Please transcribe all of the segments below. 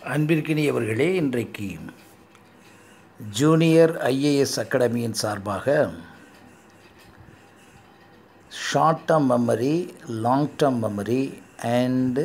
அன்பிற்கினியவர்களே இன்றைக்கு junior IAS அகாடமியின் சார்பாக short term memory long term memory and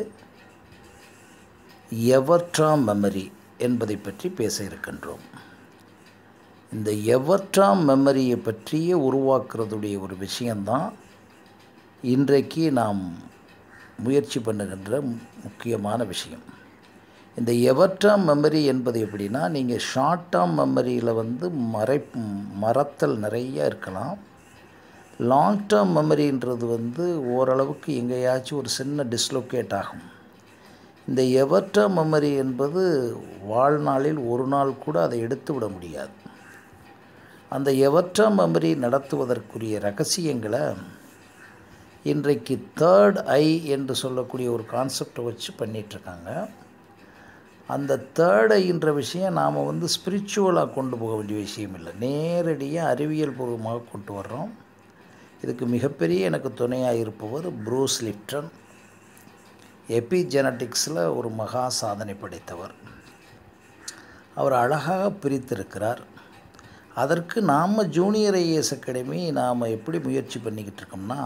ever term memory என்பதை பற்றி பேச இருக்கின்றோம் இந்த எவர் டேர்ம் மெமரியை பற்றிய உருவாக்குறதுடைய ஒரு விஷயந்தான் இன்றைக்கு நாம் முயற்சி பண்ணுகின்ற முக்கியமான விஷயம் இந்த எவர் டேர்ம் மெமரி என்பது எப்படின்னா நீங்கள் ஷார்ட் டேர்ம் மெமரியில் வந்து மறை மறத்தல் நிறைய இருக்கலாம் லாங் டேர்ம் மெமரின்றது வந்து ஓரளவுக்கு எங்கேயாச்சும் ஒரு சின்ன டிஸ்லொகேட் ஆகும் இந்த எவர் டேர்ம் மெமரி என்பது வாழ்நாளில் ஒரு நாள் கூட அதை எடுத்து விட முடியாது அந்த எவர் டேர்ம் மெமரி நடத்துவதற்குரிய ரகசியங்களை இன்றைக்கு தேர்ட் ஐ என்று சொல்லக்கூடிய ஒரு கான்செப்டை வச்சு பண்ணிகிட்ருக்காங்க அந்த தேர்ட் ஐன்ற விஷயம் நாம் வந்து ஸ்பிரிச்சுவலாக கொண்டு போக வேண்டிய விஷயம் இல்லை நேரடியாக அறிவியல் பூர்வமாக கொண்டு வர்றோம் இதுக்கு மிகப்பெரிய எனக்கு துணையாக இருப்பவர் ப்ரூஸ் லிப்டன் எபிஜெனட்டிக்ஸில் ஒரு மகா சாதனை படைத்தவர் அவர் அழகாக பிரித்திருக்கிறார் அதற்கு நாம் ஜூனியர் ஐஏஎஸ் அகாடமி நாம் எப்படி முயற்சி பண்ணிக்கிட்டு இருக்கோம்னா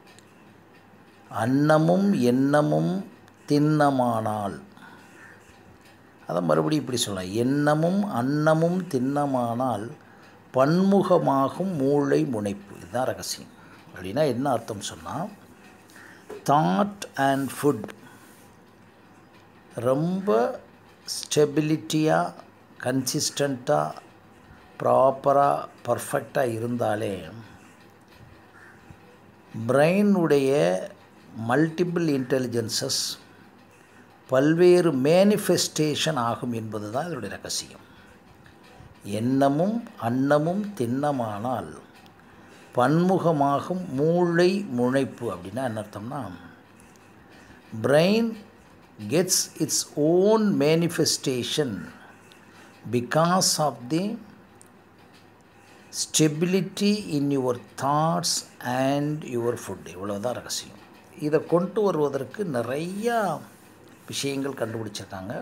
அன்னமும் எண்ணமும் திண்ணமானால் அதை மறுபடியும் இப்படி சொல்லலாம் எண்ணமும் அன்னமும் திண்ணமானால் பன்முகமாகும் மூளை முனைப்பு இதுதான் ரகசியம் அப்படின்னா என்ன அர்த்தம் சொன்னால் தாட் அண்ட் ஃபுட் ரொம்ப ஸ்டெபிலிட்டியாக கன்சிஸ்டண்ட்டாக ப்ராப்பராக பர்ஃபெக்டாக இருந்தாலே பிரெயினுடைய மல்டிபிள் இன்டெலிஜென்சஸ் பல்வேறு மேனிஃபெஸ்டேஷன் ஆகும் என்பது தான் இதனுடைய ரகசியம் எண்ணமும் அன்னமும் திண்ணமானால் பன்முகமாகும் மூளை முனைப்பு அப்படின்னா என்ன அர்த்தம்னா brain gets its own manifestation because of the stability in your thoughts and your food இவ்வளோதான் ரகசியம் இதை கொண்டு வருவதற்கு நிறையா விஷயங்கள் கண்டுபிடிச்சிருக்காங்க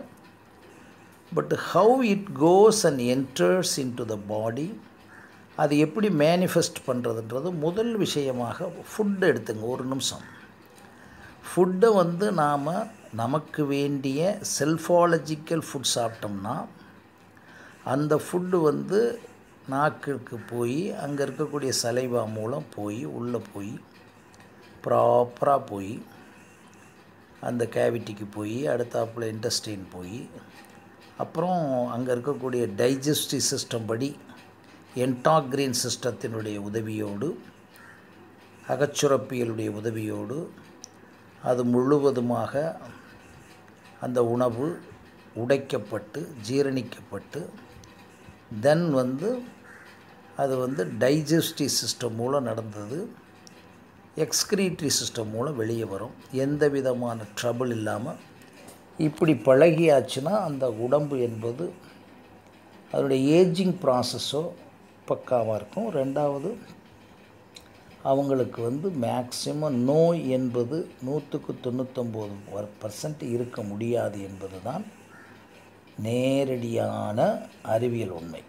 but how it goes and enters in to the body அது எப்படி மேனிஃபெஸ்ட் பண்ணுறதுன்றது முதல் விஷயமாக ஃபுட்டு எடுத்துங்க ஒரு நிமிஷம் ஃபுட்டை வந்து நாம் நமக்கு வேண்டிய செல்ஃபாலஜிக்கல் ஃபுட் சாப்பிட்டோம்னா அந்த ஃபுட்டு வந்து நாக்குக்கு போய் அங்கே இருக்கக்கூடிய சலைவா மூலம் போய் உள்ளே போய் ப்ராப்பராக போய் அந்த கேவிட்டிக்கு போய் அடுத்தாப்பில் இன்டஸ்டைன் போய் அப்புறம் அங்கே இருக்கக்கூடிய டைஜஸ்டிவ் சிஸ்டம் படி என்டாக்ரீன் சிஸ்டத்தினுடைய உதவியோடு அகச்சுரப்பியலுடைய உதவியோடு அது முழுவதுமாக அந்த உணவு உடைக்கப்பட்டு ஜீரணிக்கப்பட்டு தென் வந்து அது வந்து டைஜஸ்டிவ் சிஸ்டம் மூலம் நடந்தது எக்ஸ்கிரீட்ரி சிஸ்டம் மூலம் வெளியே வரும் எந்த விதமான ட்ரபிள் இல்லாமல் இப்படி பழகியாச்சுன்னா அந்த உடம்பு என்பது அதனுடைய ஏஜிங் ப்ராசஸோ பக்காவாக இருக்கும் ரெண்டாவது அவங்களுக்கு வந்து மேக்சிமம் நோய் என்பது நூற்றுக்கு தொண்ணூத்தொம்பது பர்சன்ட் இருக்க முடியாது என்பது தான் நேரடியான அறிவியல் உண்மை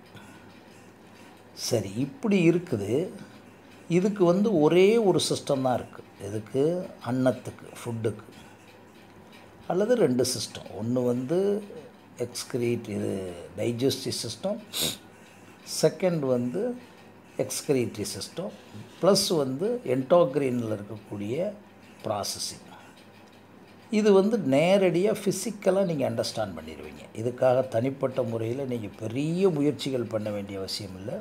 சரி இப்படி இருக்குது இதுக்கு வந்து ஒரே ஒரு சிஸ்டம் தான் இருக்குது எதுக்கு அன்னத்துக்கு ஃபுட்டுக்கு அல்லது ரெண்டு சிஸ்டம் ஒன்று வந்து எக்ஸ்கிரீட் இது டைஜஸ்டிவ் சிஸ்டம் செகண்ட் வந்து எக்ஸ்கிரீட்ரி சிஸ்டம் ப்ளஸ் வந்து என்டோக்ரீனில் இருக்கக்கூடிய ப்ராசஸிங் இது வந்து நேரடியாக ஃபிசிக்கலாக நீங்கள் அண்டர்ஸ்டாண்ட் பண்ணிடுவீங்க இதுக்காக தனிப்பட்ட முறையில் நீங்கள் பெரிய முயற்சிகள் பண்ண வேண்டிய அவசியம் இல்லை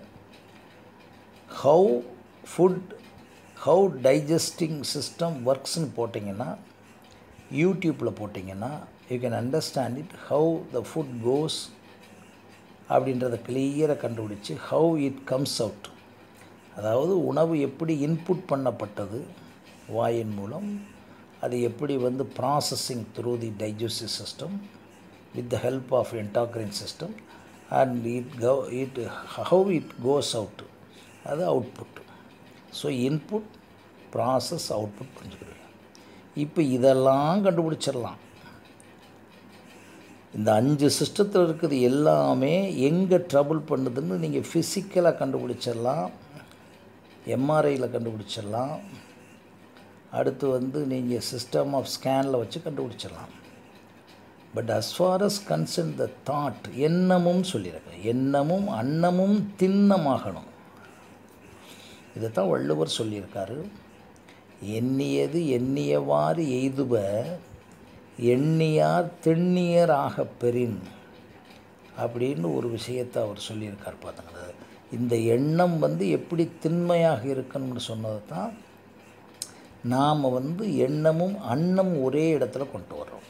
how food how digesting system ஒர்க்ஸ்னு போட்டிங்கன்னா யூடியூப்பில் போட்டிங்கன்னா you can understand it how the food goes அப்படின்றத கிளியராக கண்டுபிடிச்சி ஹவு இட் கம்ஸ் அவுட் அதாவது உணவு எப்படி இன்புட் பண்ணப்பட்டது வாயின் மூலம் அது எப்படி வந்து processing through the digestive system with the help of endocrine system and it go it how it goes out அது output so input process output புரிஞ்சுக்கிறீங்க இப்போ இதெல்லாம் கண்டுபிடிச்சிடலாம் இந்த அஞ்சு சிஸ்டத்தில் இருக்கிறது எல்லாமே எங்கே ட்ரபுள் பண்ணுதுன்னு நீங்கள் ஃபிசிக்கலாக கண்டுபிடிச்சிடலாம் எம்ஆர்ஐயில் கண்டுபிடிச்சிடலாம் அடுத்து வந்து நீங்கள் சிஸ்டம் ஆஃப் ஸ்கேனில் வச்சு கண்டுபிடிச்சிடலாம் but as far as concern the thought எண்ணமும் சொல்லியிருக்கேன் எண்ணமும் அன்னமும் திண்ணமாகணும் இதைத்தான் வள்ளுவர் சொல்லியிருக்காரு எண்ணியது எண்ணியவாறு எய்துப எண்ணியார் திண்ணியர் ஆகப் பெறின் அப்படின்னு ஒரு விஷயத்தை அவர் சொல்லியிருக்கார் பார்த்துங்க இந்த எண்ணம் வந்து எப்படி திண்மையாக இருக்கணும்னு சொன்னதை தான் நாம் வந்து எண்ணமும் அன்னம் ஒரே இடத்துல கொண்டு வர்றோம்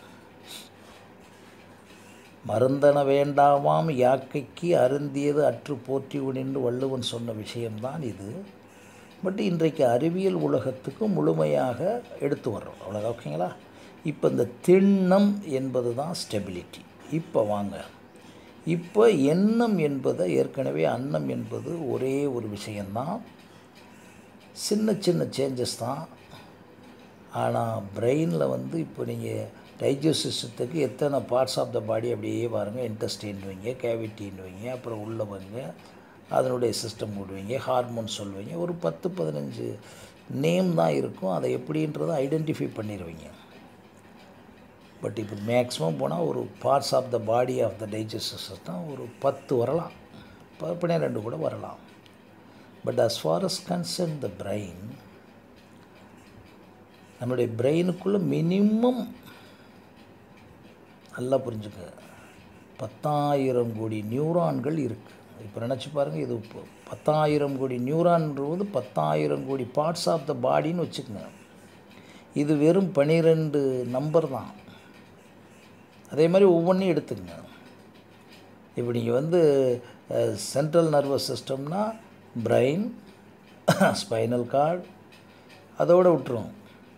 மருந்தன வேண்டாமாம் யாக்கைக்கு அருந்தியது அற்று போற்றி உணின்று வள்ளுவன் சொன்ன விஷயம்தான் இது பட் இன்றைக்கு அறிவியல் உலகத்துக்கு முழுமையாக எடுத்து வர்றோம் அவ்வளோ ஓகேங்களா இப்போ இந்த திண்ணம் என்பது தான் ஸ்டெபிலிட்டி இப்போ வாங்க இப்போ எண்ணம் என்பதை ஏற்கனவே அன்னம் என்பது ஒரே ஒரு விஷயந்தான் சின்ன சின்ன சேஞ்சஸ் தான் ஆனால் பிரெயினில் வந்து இப்போ நீங்கள் டைஜஸ்ட் சிஸ்டத்துக்கு எத்தனை பார்ட்ஸ் ஆஃப் த பாடி அப்படியே பாருங்கள் இன்டஸ்டின்னுவீங்க கேவிட்டின்னுவீங்க அப்புறம் உள்ளவங்க அதனுடைய சிஸ்டம் விடுவீங்க ஹார்மோன் சொல்லுவீங்க ஒரு பத்து பதினஞ்சு நேம் தான் இருக்கும் அதை எப்படின்றத ஐடென்டிஃபை பண்ணிடுவீங்க பட் இப்போ மேக்ஸிமம் போனால் ஒரு parts of the body of the digestive system ஒரு பத்து வரலாம் பன்னிரெண்டு கூட வரலாம் but as far as concern the brain நம்மளுடைய பிரெயினுக்குள்ளே மினிமம் நல்லா புரிஞ்சுக்க பத்தாயிரம் கோடி நியூரான்கள் இருக்குது இப்போ நினச்சி பாருங்கள் இது இப்போ பத்தாயிரம் கோடி நியூரான்றது பத்தாயிரம் கோடி பார்ட்ஸ் ஆஃப் த பாடின்னு வச்சுக்கோங்க இது வெறும் பன்னிரெண்டு நம்பர் தான் அதே மாதிரி ஒவ்வொன்றையும் எடுத்துக்கங்க இப்போ நீங்கள் வந்து சென்ட்ரல் நர்வஸ் சிஸ்டம்னா பிரெயின் ஸ்பைனல் கார்டு அதோடு விட்டுரும்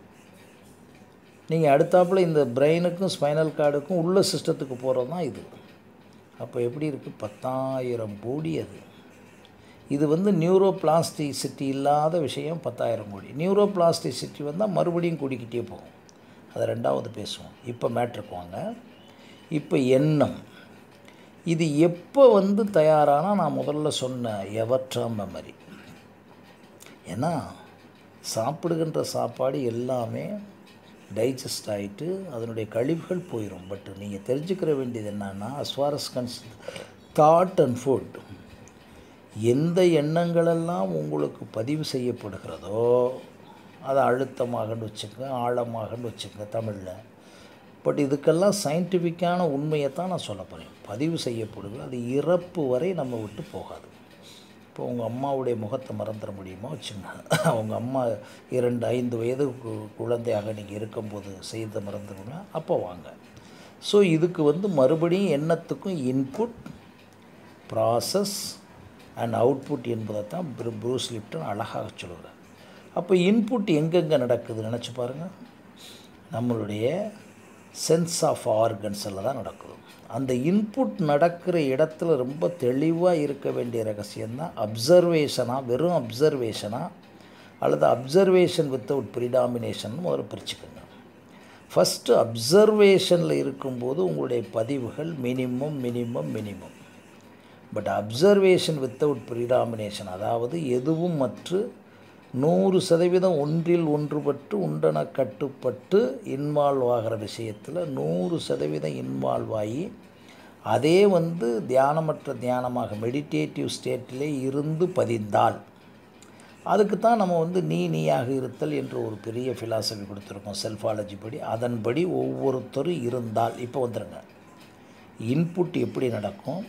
நீங்கள் அடுத்தாப்புல இந்த பிரெயினுக்கும் ஸ்பைனல் கார்டுக்கும் உள்ள சிஸ்டத்துக்கு போகிறது தான் இது அப்போ எப்படி இருக்குது பத்தாயிரம் கோடி அது இது வந்து நியூரோ பிளாஸ்டிசிட்டி இல்லாத விஷயம் பத்தாயிரம் கோடி நியூரோ பிளாஸ்டிசிட்டி வந்தால் மறுபடியும் கூடிக்கிட்டே போகும் அதை ரெண்டாவது பேசுவோம் இப்போ மேட்ருக்கு வாங்க இப்போ எண்ணம் இது எப்போ வந்து தயாரானா நான் முதல்ல சொன்ன எவற்றாம் மெமரி ஏன்னா சாப்பிடுகின்ற சாப்பாடு எல்லாமே டைஜஸ்ட் ஆகிட்டு அதனுடைய கழிவுகள் போயிடும் பட் நீங்கள் தெரிஞ்சுக்கிற வேண்டியது என்னன்னா as far as concern thought and food எந்த எண்ணங்களெல்லாம் உங்களுக்கு பதிவு செய்யப்படுகிறதோ அதை அழுத்தமாகன்னு வச்சுக்கோங்க ஆழமாகன்னு வச்சுக்கோங்க தமிழில் பட் இதுக்கெல்லாம் சயின்டிஃபிக்கான உண்மையை தான் நான் சொல்ல போகிறேன் பதிவு செய்யப்படுது அது இறப்பு வரை நம்ம விட்டு போகாது இப்போ உங்கள் அம்மாவுடைய முகத்தை மறந்துட முடியுமா வச்சுங்க அவங்க அம்மா இரண்டு ஐந்து வயது கு- குழந்தையாக நீங்கள் இருக்கும்போது செய்த மறந்துடுங்க அப்போ வாங்க ஸோ இதுக்கு வந்து மறுபடியும் எண்ணத்துக்கும் இன்புட் ப்ராசஸ் அண்ட் அவுட்புட் என்பதை தான் ப்ரூ ப்ரூஸ் லிப்டன் அழகாக சொல்லுகிறார் அப்போ இன்புட் எங்கெங்கே நடக்குது நினச்சி பாருங்கள் நம்மளுடைய சென்ஸ் ஆஃப் ஆர்கன்ஸில் தான் நடக்குது அந்த இன்புட் நடக்கிற இடத்துல ரொம்ப தெளிவாக இருக்க வேண்டிய ரகசியம்தான் அப்சர்வேஷனாக வெறும் அப்சர்வேஷனா அல்லது அப்சர்வேஷன் வித்தவுட் ப்ரிடாமினேஷன் முதல்ல பிரிச்சுக்கோங்க ஃபஸ்ட்டு அப்சர்வேஷனில் இருக்கும்போது உங்களுடைய பதிவுகள் minimum minimum minimum but observation without predomination அதாவது எதுவும் மற்று நூறு சதவீதம் ஒன்றில் ஒன்றுபட்டு உண்டன கட்டுப்பட்டு இன்வால்வ் ஆகிற விஷயத்தில் நூறு சதவீதம் இன்வால்வ் ஆகி அதே வந்து தியானமற்ற தியானமாக மெடிடேட்டிவ் ஸ்டேட்டிலே இருந்து பதிந்தால் அதுக்கு தான் நம்ம வந்து நீ நீயாக இருத்தல் என்று ஒரு பெரிய ஃபிலாசபி கொடுத்துருக்கோம் செல்ஃபாலஜி படி அதன்படி ஒவ்வொருத்தரும் இருந்தால் இப்போ வந்துடுங்க இன்புட் எப்படி நடக்கும்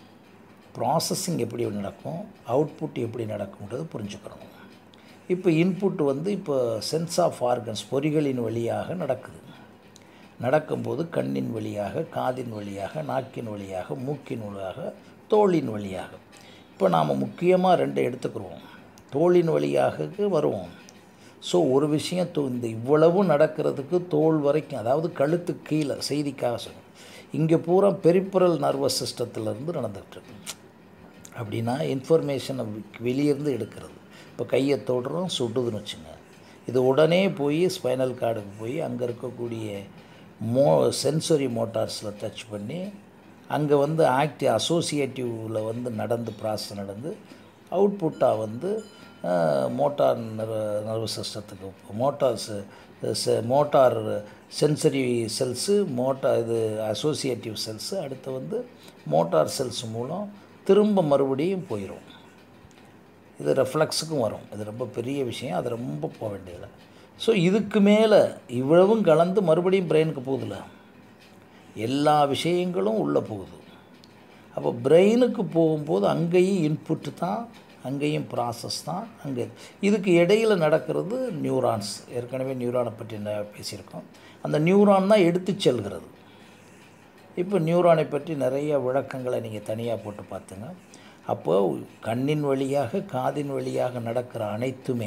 ப்ராசஸிங் எப்படி நடக்கும் அவுட்புட் எப்படி நடக்கும்ன்றது புரிஞ்சுக்கிறோம் இப்போ இன்புட் வந்து இப்போ சென்ஸ் ஆஃப் ஆர்கன்ஸ் பொறிகளின் வழியாக நடக்குது நடக்கும்போது கண்ணின் வழியாக காதின் வழியாக நாக்கின் வழியாக மூக்கின் வழியாக தோலின் வழியாக இப்போ நாம் முக்கியமாக ரெண்டை எடுத்துக்கிறோம் தோலின் வழியாக வருவோம் ஸோ ஒரு விஷயம் தோ இந்த இவ்வளவு நடக்கிறதுக்கு தோல் வரைக்கும் அதாவது கழுத்து கீழே செய்திக்காக சொல்லுங்கள் இங்கே பூரா பெரிப்புரல் நர்வஸ் சிஸ்டத்துலேருந்து நடந்துகிட்ருக்கு அப்படின்னா இன்ஃபர்மேஷனை வெளியிருந்து எடுக்கிறது இப்போ கையை தொடுறோம் சுடுதுன்னு வச்சுங்க இது உடனே போய் ஸ்பைனல் கார்டுக்கு போய் அங்கே இருக்கக்கூடிய மோ சென்சரி மோட்டார்ஸில் டச் பண்ணி அங்கே வந்து ஆக்டி அசோசியேட்டிவில் வந்து நடந்து ப்ராசஸ் நடந்து அவுட்புட்டாக வந்து மோட்டார் நர்வ் சிஸ்டத்துக்கு motors motor sensory cells motor இது அசோசியேட்டிவ் செல்ஸு அடுத்து வந்து மோட்டார் செல்ஸ் மூலம் திரும்ப மறுபடியும் போயிடும் இது ரெஃப்ளெக்ஸுக்கும் வரும் இது ரொம்ப பெரிய விஷயம் அது ரொம்ப போக வேண்டியதில்லை ஸோ இதுக்கு மேலே இவ்வளவும் கலந்து மறுபடியும் பிரெயினுக்கு போகுதுல்ல எல்லா விஷயங்களும் உள்ளே போகுது அப்போ பிரெயினுக்கு போகும்போது அங்கேயும் இன்புட்டு தான் அங்கேயும் ப்ராசஸ் தான் அங்கே இதுக்கு இடையில் நடக்கிறது நியூரான்ஸ் ஏற்கனவே நியூரானை பற்றி ந- பேசியிருக்கோம் அந்த நியூரான் தான் எடுத்து செல்கிறது இப்போ நியூரானை பற்றி நிறைய விளக்கங்களை நீங்கள் தனியாக போட்டு பார்த்துங்க அப்போ கண்ணின் வழியாக காதின் வழியாக நடக்கிற அனைத்துமே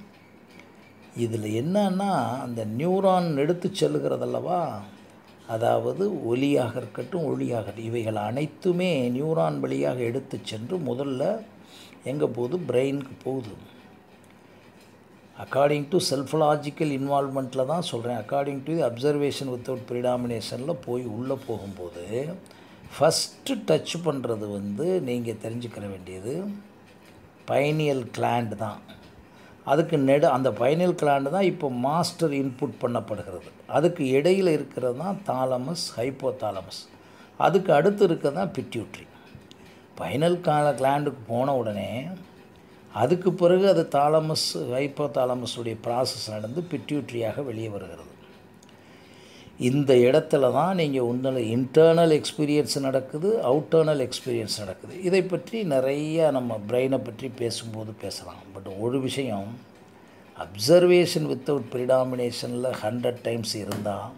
இதில் என்னன்னா அந்த நியூரான் எடுத்து செல்லுகிறதல்லவா அதாவது ஒலியாக இருக்கட்டும் ஒளியாக இருக்கட்டும் இவைகள் அனைத்துமே நியூரான் வழியாக எடுத்து சென்று முதல்ல எங்கே போகுது பிரெயினுக்கு போகுது அக்கார்டிங் டு செல்ஃபலாஜிக்கல் இன்வால்மெண்ட்டில் தான் சொல்கிறேன் அக்கார்டிங் டு அப்சர்வேஷன் வித்தவுட் ப்ரிடாமினேஷனில் போய் உள்ளே போகும்போது ஃபஸ்ட்டு டச் பண்ணுறது வந்து நீங்கள் தெரிஞ்சுக்கிற வேண்டியது பைனியல் கிளாண்ட் தான் அதுக்கு நெடு அந்த பைனியல் கிளாண்டு தான் இப்போ மாஸ்டர் இன்புட் பண்ணப்படுகிறது அதுக்கு இடையில் இருக்கிறது தான் தாலமஸ் ஹைப்போதாலமஸ் அதுக்கு அடுத்து இருக்கிறது தான் பிட்யூட்ரி பைனல் கால கிளாண்டுக்கு போன உடனே அதுக்கு பிறகு அது தாலமஸ் ஹைப்போதாலமஸுடைய ப்ராசஸ் நடந்து பிட்யூட்ரியாக வெளியே வருகிறது இந்த இடத்துல தான் நீங்கள் உன்னில் இன்டர்னல் எக்ஸ்பீரியன்ஸ் நடக்குது அவுட்டர்னல் எக்ஸ்பீரியன்ஸ் நடக்குது இதை பற்றி நிறைய நம்ம பிரெயினை பற்றி பேசும்போது பேசலாம் பட் ஒரு விஷயம் அப்சர்வேஷன் வித்தவுட் ப்ரிடாமினேஷனில் ஹண்ட்ரட் டைம்ஸ் இருந்தால்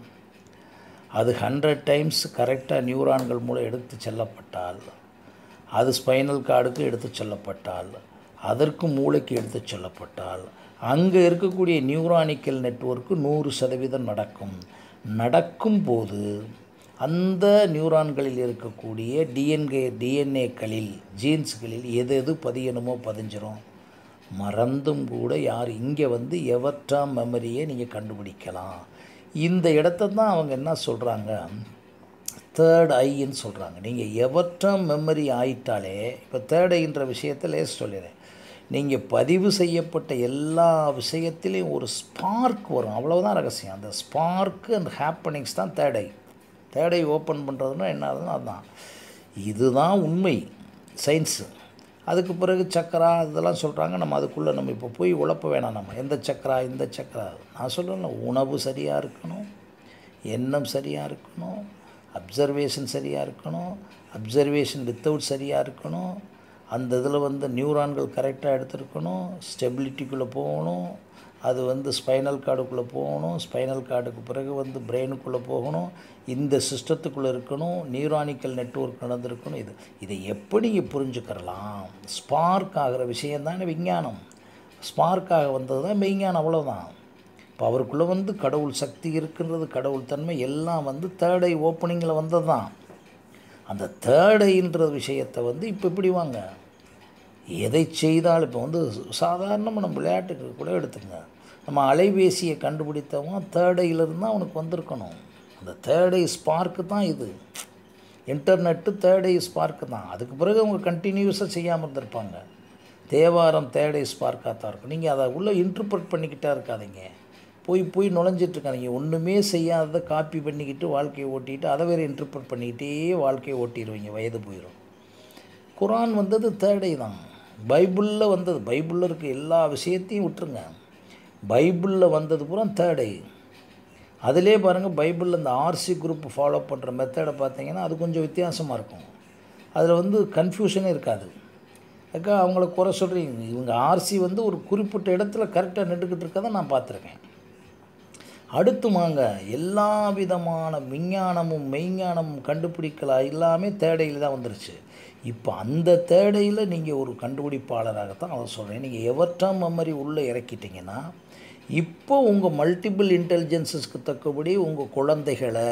அது ஹண்ட்ரட் டைம்ஸ் கரெக்டாக நியூரான்கள் மூலம் எடுத்து செல்லப்பட்டால் அது ஸ்பைனல் கார்டுக்கு எடுத்து செல்லப்பட்டால் அதற்கு மூளைக்கு எடுத்து செல்லப்பட்டால் அங்கே இருக்கக்கூடிய நியூரானிக்கல் நெட்வொர்க்கு நூறு சதவீதம் நடக்கும் நடக்கும்போது அந்த நியூரான்களில் இருக்கக்கூடிய டிஎன்கே டிஎன்ஏக்களில் ஜீன்ஸ்களில் எது எது பதியணுமோ பதிஞ்சிரும் மறந்தும் கூட யார் இங்கே வந்து எவற்றாம் மெமரியை நீங்கள் கண்டுபிடிக்கலாம் இந்த இடத்த தான் அவங்க என்ன சொல்கிறாங்க தேர்ட் ஐன்னு சொல்கிறாங்க நீங்கள் எவற்றாம் மெமரி ஆயிட்டாலே இப்போ தேர்ட் ஐன்ற விஷயத்தை லேஸ் சொல்லிடுறேன் நீங்கள் பதிவு செய்யப்பட்ட எல்லா விஷயத்திலையும் ஒரு ஸ்பார்க் வரும் அவ்வளவுதான் ரகசியம் அந்த ஸ்பார்க்கு அந்த ஹேப்பனிங்ஸ் தான் third eye third eye open பண்ணுறதுன்னா என்ன ஆகுதுன்னா அதுதான் இதுதான் உண்மை சயின்ஸு அதுக்கு பிறகு சக்கரா இதெல்லாம் சொல்கிறாங்க நம்ம அதுக்குள்ளே நம்ம இப்போ போய் உழப்ப வேணாம் நம்ம எந்த சக்கரா இந்த சக்கரா நான் சொல்கிறேன்ல உணவு சரியாக இருக்கணும் எண்ணம் சரியாக இருக்கணும் அப்சர்வேஷன் சரியாக இருக்கணும் அப்சர்வேஷன் வித்தவுட் சரியாக இருக்கணும் அந்த இதில் வந்து நியூரான்கள் கரெக்டாக எடுத்துருக்கணும் ஸ்டெபிலிட்டிக்குள்ளே போகணும் அது வந்து ஸ்பைனல் கார்டுக்குள்ளே போகணும் ஸ்பைனல் கார்டுக்கு பிறகு வந்து பிரெயினுக்குள்ளே போகணும் இந்த சிஸ்டத்துக்குள்ளே இருக்கணும் நியூரானிக்கல் நெட்வொர்க் நடந்திருக்கணும் இது இதை எப்படி புரிஞ்சுக்கிறலாம் ஸ்பார்க் ஆகிற விஷயம் தானே விஞ்ஞானம் ஸ்பார்க்காக வந்தது தான் மெய்ஞானம் அவ்வளோதான் இப்போ அவருக்குள்ளே வந்து கடவுள் சக்தி இருக்குன்றது கடவுள் தன்மை எல்லாம் வந்து தேர்ட் ஐ ஓப்பனிங்கில் வந்தது தான் அந்த தேர்ட் ஐன்ற விஷயத்தை வந்து இப்போ இப்படி வாங்க எதை செய்தால் இப்போ வந்து சாதாரணமாக நம்ம விளையாட்டுக்கு கூட எடுத்துங்க நம்ம அலைபேசியை கண்டுபிடித்தவன் தேர்ட் ஐயிலிருந்து தான் அவனுக்கு வந்திருக்கணும் அந்த தேர்ட் ஐ ஸ்பார்க்கு தான் இது இன்டர்நெட்டு தேர்ட் ஐ ஸ்பார்க்கு தான் அதுக்கு பிறகு அவங்க கண்டினியூஸாக செய்யாமல் இருந்திருப்பாங்க தேவாரம் தேர்ட் ஐ ஸ்பார்க்காக தான் இருக்கும் நீங்கள் அதை உள்ளே இன்டர்பிரட் பண்ணிக்கிட்டே இருக்காதீங்க போய் போய் நுழைஞ்சிட்டு இருக்காதீங்க ஒன்றுமே செய்யாததை காப்பி பண்ணிக்கிட்டு வாழ்க்கையை ஓட்டிட்டு அதை வேறு இன்டர்பிரட் பண்ணிக்கிட்டே வாழ்க்கையை ஓட்டிடுவீங்க வயது போயிடும் குரான் வந்தது தேர்ட் ஐ தான் பைபிளில் வந்தது பைபிளில் இருக்க எல்லா விஷயத்தையும் விட்டுருங்க பைபிளில் வந்தது பூரா தேர்ட் ஐ அதிலே பாருங்கள் பைபிளில் இந்த ஆர்சி குரூப் ஃபாலோ பண்ணுற மெத்தடை பார்த்தீங்கன்னா அது கொஞ்சம் வித்தியாசமாக இருக்கும் அதில் வந்து கன்ஃபியூஷனே இருக்காது அக்கா அவங்கள குறை சொல்கிறீங்க இவங்க ஆர்சி வந்து ஒரு குறிப்பிட்ட இடத்துல கரெக்டாக நின்றுக்கிட்டு இருக்கதை நான் பார்த்துருக்கேன் அடுத்து வாங்க எல்லா விதமான விஞ்ஞானமும் மெய்ஞானமும் கண்டுபிடிக்கலாம் எல்லாமே தேடையில் தான் வந்துருச்சு இப்போ அந்த தேடையில் நீங்கள் ஒரு கண்டுபிடிப்பாளராகத்தான் அதை சொல்கிறேன் நீங்கள் எவர்டாம் மெமரி உள்ளே இறக்கிட்டீங்கன்னா இப்போ உங்கள் மல்டிபிள் இன்டெலிஜென்சஸ்க்கு தக்கபடி உங்கள் குழந்தைகளை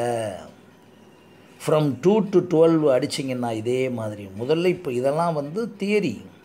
ஃப்ரம் டூ டு டுவெல் அடிச்சிங்கன்னா இதே மாதிரி முதல்ல இப்போ இதெல்லாம் வந்து தியரி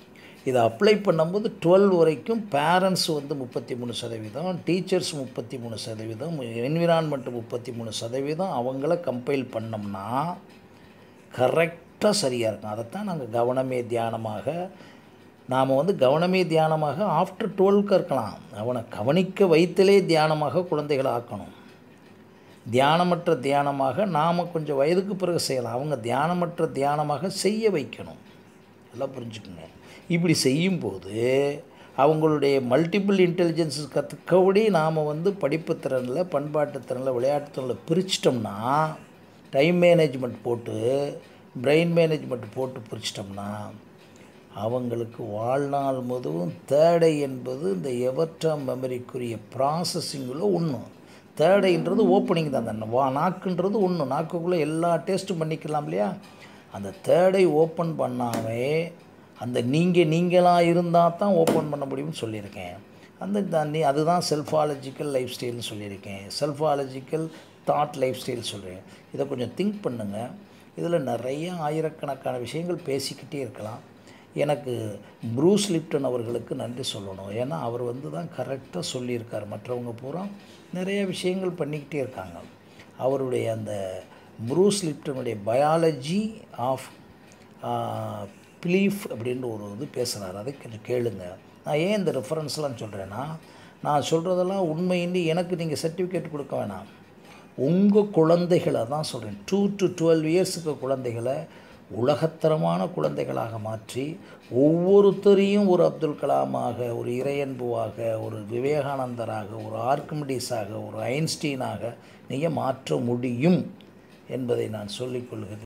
இதை அப்ளை பண்ணும்போது டுவெல் வரைக்கும் பேரண்ட்ஸ் வந்து முப்பத்தி மூணு சதவீதம் டீச்சர்ஸ் முப்பத்தி மூணு சதவீதம் என்விரான்மெண்ட் முப்பத்தி மூணு சதவீதம் அவங்கள கம்பைல் பண்ணோம்னா கரெக்டாக சரியாக இருக்கும் அதைத்தான் நாங்கள் கவனமே தியானமாக நாம் வந்து கவனமே தியானமாக ஆஃப்டர் டுவெல்க்கு இருக்கலாம் அவனை கவனிக்க வைத்தலே தியானமாக குழந்தைகளை ஆக்கணும் தியானமற்ற தியானமாக நாம் கொஞ்சம் வயதுக்கு பிறகு செய்யலாம் அவங்க தியானமற்ற தியானமாக செய்ய வைக்கணும் எல்லாம் புரிஞ்சுக்குங்க இப்படி செய்யும்போது அவங்களுடைய மல்டிபிள் இன்டெலிஜென்ஸ் கற்றுக்கபடி நாம் வந்து படிப்பு திறனில் பண்பாட்டு திறனில் விளையாட்டு திறனில் பிரிச்சிட்டோம்னா டைம் மேனேஜ்மெண்ட் போட்டு பிரெயின் மேனேஜ்மெண்ட் போட்டு பிரிச்சிட்டோம்னா அவங்களுக்கு வாழ்நாள் முழுவதும் தேடை என்பது இந்த எவர்டா மெமரிக்குரிய ப்ராசஸிங்கில் ஒன்று தேடைன்றது ஓப்பனிங் தான் அந்த வா நாக்குன்றது ஒன்று நாக்குக்குள்ளே எல்லா டேஸ்ட்டும் பண்ணிக்கலாம் இல்லையா அந்த தேடை ஓப்பன் பண்ணாமே அந்த நீங்கள் நீங்களாக இருந்தால் தான் ஓப்பன் பண்ண முடியும்னு சொல்லியிருக்கேன் அந்த தாண்டி அதுதான் செல்ஃபாலஜிக்கல் லைஃப் ஸ்டைல்னு சொல்லியிருக்கேன் செல்ஃபாலஜிக்கல் தாட் லைஃப் ஸ்டைல் சொல்கிறேன் இதை கொஞ்சம் திங்க் பண்ணுங்கள் இதில் நிறைய ஆயிரக்கணக்கான விஷயங்கள் பேசிக்கிட்டே இருக்கலாம் எனக்கு ப்ரூஸ் லிப்டன் அவர்களுக்கு நன்றி சொல்லணும் ஏன்னா அவர் வந்து தான் கரெக்டாக சொல்லியிருக்கார் மற்றவங்க பூரா நிறைய விஷயங்கள் பண்ணிக்கிட்டே இருக்காங்க அவருடைய அந்த ப்ரூஸ் லிப்டனுடைய பயாலஜி ஆஃப் பிலீஃப் அப்படின்ற ஒரு இது பேசுகிறார் அதை கொஞ்சம் கேளுங்க நான் ஏன் இந்த ரெஃபரன்ஸ்லாம் சொல்கிறேன்னா நான் சொல்கிறதெல்லாம் உண்மையின்றி எனக்கு நீங்கள் சர்டிஃபிகேட் கொடுக்க வேணாம் உங்கள் குழந்தைகளை தான் சொல்கிறேன் டூ டு டுவெல் இயர்ஸுக்கு குழந்தைகளை உலகத்தரமான குழந்தைகளாக மாற்றி ஒவ்வொருத்தரையும் ஒரு அப்துல் கலாமாக ஒரு இறையன்புவாக ஒரு விவேகானந்தராக ஒரு ஆர்கிமிடிஸாக ஒரு ஐன்ஸ்டீனாக நீங்கள் மாற்ற முடியும் என்பதை நான் சொல்லிக்கொள்கிறேன்